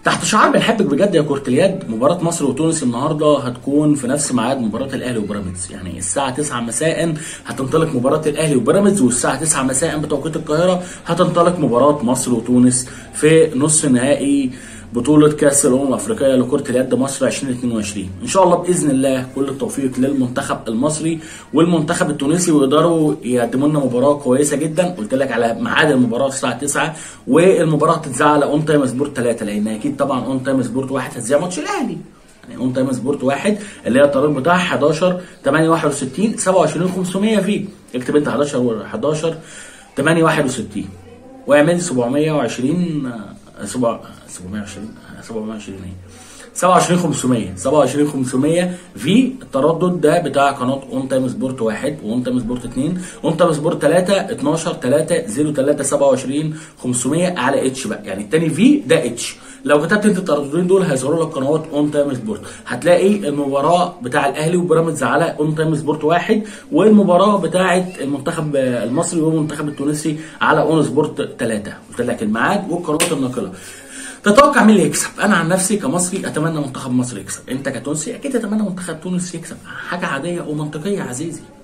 تحت شعار بنحبك بجد يا كرة اليد مباراة مصر وتونس النهارده هتكون في نفس ميعاد مباراة الاهلي وبيراميدز يعني الساعة 9 مساء هتنطلق مباراة الاهلي وبيراميدز والساعة 9 مساء بتوقيت القاهرة هتنطلق مباراة مصر وتونس في نصف نهائي بطولة كأس الأمم الأفريقية لكرة اليد مصر 2022 إن شاء الله بإذن الله كل التوفيق للمنتخب المصري والمنتخب التونسي ويقدروا يقدموا لنا مباراة كويسة جدا قلت لك على ميعاد المباراة الساعة 9 والمباراة هتتذاع على أون تايم سبورت 3 لأن أكيد طبعا أون تايم سبورت 1 هتذاع ماتش الأهلي يعني اون تايم سبورت واحد اللي هي الطريق بتاعها 11 861 27 500 فيه اكتب انت 11 و 11 861 واعمل 720 7 720 720 ايه 27 500 27 500 في التردد ده بتاع قناه اون تايم سبورت 1 واون تايم سبورت 2 اون تايم سبورت 3 12 3 03 27 500 على اتش بقى يعني الثاني في ده اتش لو كتبت انت الترددين دول هيظهروا لك قنوات اون تايم سبورت هتلاقي المباراه بتاع الاهلي وبيراميدز على اون تايم سبورت واحد والمباراه بتاعه المنتخب المصري والمنتخب التونسي على اون سبورت 3 قلت لك الميعاد والقنوات الناقله تتوقع مين اللي يكسب؟ انا عن نفسي كمصري اتمنى منتخب مصر يكسب، انت كتونسي اكيد تتمنى منتخب تونس يكسب، حاجه عاديه ومنطقيه يا عزيزي.